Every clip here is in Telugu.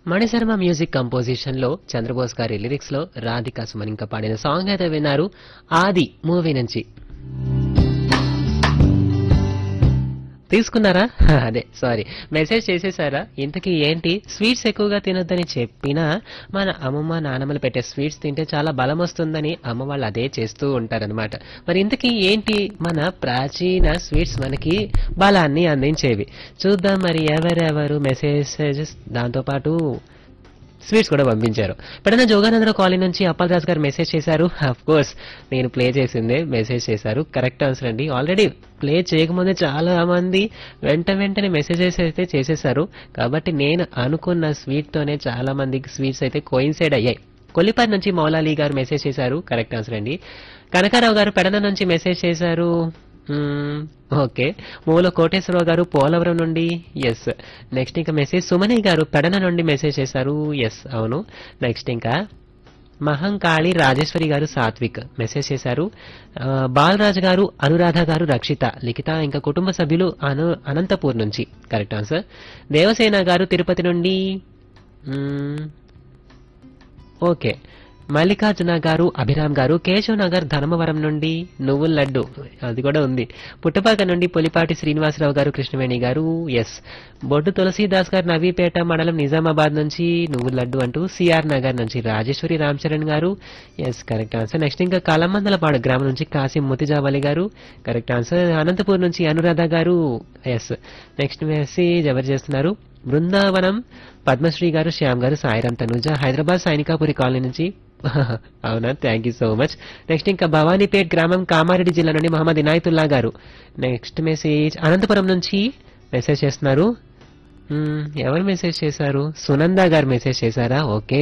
మణిశర్మ మ్యూజిక్ కంపోజిషన్ లో చంద్రబోస్ గారి లిరిక్స్ లో రాధికా సుమన్ ఇంకా పాడిన సాంగ్ అయితే విన్నారు ఆది మూవీ నుంచి తీసుకున్నారా అదే సారీ మెసేజ్ చేసేసారా ఇంతకీ ఏంటి స్వీట్స్ ఎక్కువగా తినొద్దని చెప్పినా మన అమ్మమ్మ నానమ్మలు పెట్టే స్వీట్స్ తింటే చాలా బలం వస్తుందని అమ్మ వాళ్ళు అదే చేస్తూ ఉంటారనమాట మరి ఇంతకీ ఏంటి మన ప్రాచీన స్వీట్స్ మనకి బలాన్ని అందించేవి చూద్దాం మరి ఎవరెవరు మెసేజెస్ దాంతోపాటు స్వీట్స్ కూడా పంపించారు పెడన జోగానందరావు కాలనీ నుంచి అప్పల్ రాజ్ గారు మెసేజ్ చేశారు అఫ్ కోర్స్ నేను ప్లే చేసిందే మెసేజ్ చేశారు కరెక్ట్ ఆన్సర్ అండి ఆల్రెడీ ప్లే చేయకముందే చాలా మంది వెంట వెంటనే మెసేజెస్ అయితే చేసేశారు కాబట్టి నేను అనుకున్న స్వీట్ తోనే చాలా మందికి స్వీట్స్ అయితే కోయిన్సైడ్ అయ్యాయి కొల్లిపారి నుంచి మౌలాలి గారు మెసేజ్ చేశారు కరెక్ట్ ఆన్సర్ అండి కనకారావు గారు పెడన నుంచి మెసేజ్ చేశారు మ్మ్, ఓకే మూల కోటేశ్వరరావు గారు పోలవరం నుండి ఎస్ నెక్స్ట్ ఇంకా మెసేజ్ సుమని గారు పెడన నుండి మెసేజ్ చేశారు ఎస్ అవును నెక్స్ట్ ఇంకా మహంకాళి రాజేశ్వరి గారు సాత్విక్ మెసేజ్ చేశారు ఆ, బాలరాజు గారు అనురాధ గారు రక్షిత లిఖిత ఇంకా కుటుంబ సభ్యులు అను అనంతపూర్ నుంచి కరెక్ట్ ఆన్సర్ దేవసేన గారు తిరుపతి నుండి మ్మ్, ఓకే మల్లికార్జున గారు అభిరామ్ గారు కేశవ్ నగర్ ధర్మవరం నుండి నువ్వుల లడ్డు అది కూడా ఉంది పుట్టపాక నుండి పులిపాటి శ్రీనివాసరావు గారు కృష్ణవేణి గారు ఎస్ బొడ్డు తులసీదాస్ గారు నవీపేట మండలం నిజామాబాద్ నుంచి నువ్వుల లడ్డు అంటూ సిఆర్ నగర్ నుంచి రాజేశ్వరి రామ్ చరణ్ గారు ఎస్ కరెక్ట్ ఆన్సర్ నెక్స్ట్ ఇంకా కలమందలపాడు గ్రామం నుంచి కాసిం ముతిజావలి గారు కరెక్ట్ ఆన్సర్ అనంతపూర్ నుంచి అనురాధ గారు ఎస్ నెక్స్ట్ మెసేజ్ ఎవరు చేస్తున్నారు బృందావనం పద్మశ్రీ గారు శ్యామ్ గారు సాయిరామ్ తనుజ హైదరాబాద్ సైనికాపురి కాలనీ నుంచి అవునా thank you so much next ఇంకా భవానీపేట్ గ్రామం కామారెడ్డి జిల్లా నుండి మహమ్మద్ ఇనాయతుల్లా గారు నెక్స్ట్ మెసేజ్ అనంతపురం నుంచి మెసేజ్ చేస్తున్నారు మ్మ్, ఎవరు మెసేజ్ చేశారు సునంద గారు మెసేజ్ చేశారా ఓకే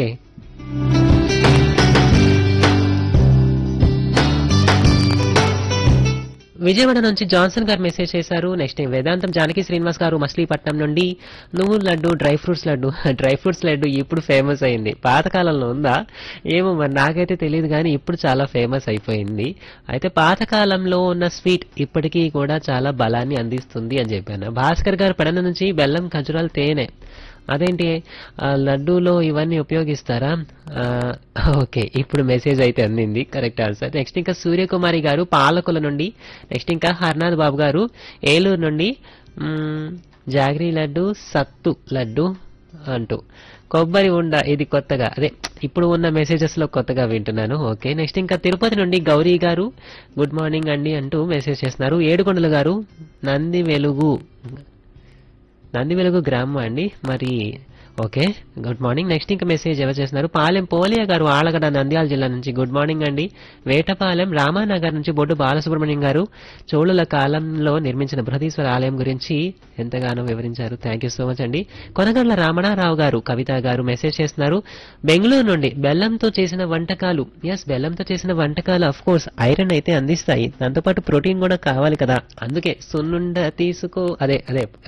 విజయవాడ నుంచి జాన్సన్ గారు మెసేజ్ చేశారు నెక్స్ట్ వేదాంతం జానకి శ్రీనివాస్ గారు మచిలీపట్నం నుండి నువ్వుల laddu dry fruits laddu dry fruits laddu ఇప్పుడు ఫేమస్ అయింది పాతకాలంలో ఉందా ఏమో మరి నాకైతే తెలియదు కానీ ఇప్పుడు చాలా ఫేమస్ అయిపోయింది అయితే పాతకాలంలో ఉన్న స్వీట్ ఇప్పటికీ కూడా చాలా బలాన్ని అందిస్తుంది అని చెప్పాను భాస్కర్ గారు పెడన నుంచి బెల్లం ఖజురాలు తేనె అదేంటి ఆ లడ్డూలో ఇవన్నీ ఉపయోగిస్తారా ఆ, ఓకే ఇప్పుడు మెసేజ్ అయితే అందింది కరెక్ట్ ఆన్సర్ నెక్స్ట్ ఇంకా సూర్యకుమారి గారు పాలకుల నుండి నెక్స్ట్ ఇంకా హర్నాథ్ బాబు గారు ఏలూరు నుండి మ్మ్, జాగరీ లడ్డు సత్తు లడ్డు అంటూ కొబ్బరి ఉండ ఇది కొత్తగా అదే ఇప్పుడు ఉన్న మెసేజెస్ లో కొత్తగా వింటున్నాను ఓకే నెక్స్ట్ ఇంకా తిరుపతి నుండి గౌరీ గారు గుడ్ మార్నింగ్ అండి అంటూ మెసేజ్ చేస్తున్నారు ఏడుకొండల గారు నంది వెలుగు నంది వెలుగు గ్రామం అండి మరి ఓకే గుడ్ మార్నింగ్ నెక్స్ట్ ఇంకా మెసేజ్ ఎవరు చేస్తున్నారు పాలెం పోలియా గారు ఆలగడ నంద్యాల జిల్లా నుంచి గుడ్ మార్నింగ్ అండి వేటపాలెం రామానగర్ నుంచి బొడ్డు బాలసుబ్రహ్మణ్యం గారు చోళుల కాలంలో నిర్మించిన బృహదీశ్వర ఆలయం గురించి ఎంతగానో వివరించారు థ్యాంక్ యూ సో మచ్ అండి కొనగండ్ల రామణారావు గారు కవిత గారు మెసేజ్ చేస్తున్నారు బెంగళూరు నుండి బెల్లంతో చేసిన వంటకాలు ఎస్ బెల్లంతో చేసిన వంటకాలు అఫ్ కోర్స్ ఐరన్ అయితే అందిస్తాయి దాంతోపాటు ప్రోటీన్ కూడా కావాలి కదా అందుకే సున్నుండ తీసుకో అదే అదే